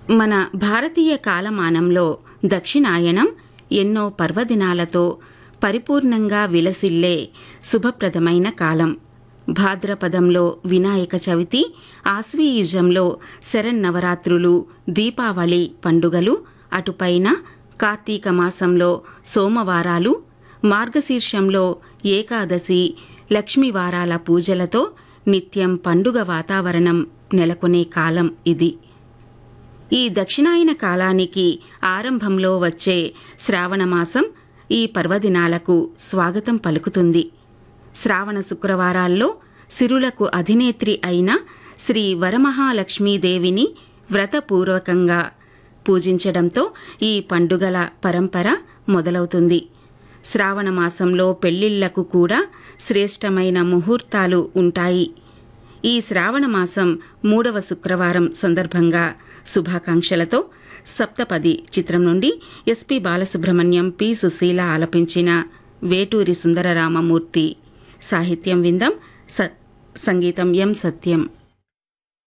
మన భారతీయ కాలమానంలో దక్షిణాయనం ఎన్నో పర్వదినాలతో పరిపూర్ణంగా విలసిల్లే శుభప్రదమైన కాలం భాద్రపదంలో వినాయక చవితి ఆశ్వీయుజంలో శరన్నవరాత్రులు దీపావళి పండుగలు అటుపైన కార్తీక మాసంలో సోమవారాలు మార్గశీర్షంలో ఏకాదశి లక్ష్మీవారాల పూజలతో నిత్యం పండుగ వాతావరణం నెలకొనే కాలం ఇది ఈ దక్షిణాయన కాలానికి ఆరంభంలో వచ్చే శ్రావణమాసం ఈ పర్వదినాలకు స్వాగతం పలుకుతుంది శ్రావణ శుక్రవారాల్లో సిరులకు అధినేత్రి అయిన శ్రీ వరమహాలక్ష్మీదేవిని వ్రతపూర్వకంగా పూజించడంతో ఈ పండుగల పరంపర మొదలవుతుంది శ్రావణ మాసంలో పెళ్లిళ్లకు కూడా శ్రేష్టమైన ముహూర్తాలు ఉంటాయి ఈ శ్రావణ మాసం మూడవ శుక్రవారం సందర్భంగా శుభాకాంక్షలతో సప్తపది చిత్రం నుండి ఎస్పి బాలసుబ్రహ్మణ్యం పి సుశీల ఆలపించిన వేటూరి సుందరరామమూర్తి సాహిత్యం విందం స సంగీతం ఎం సత్యం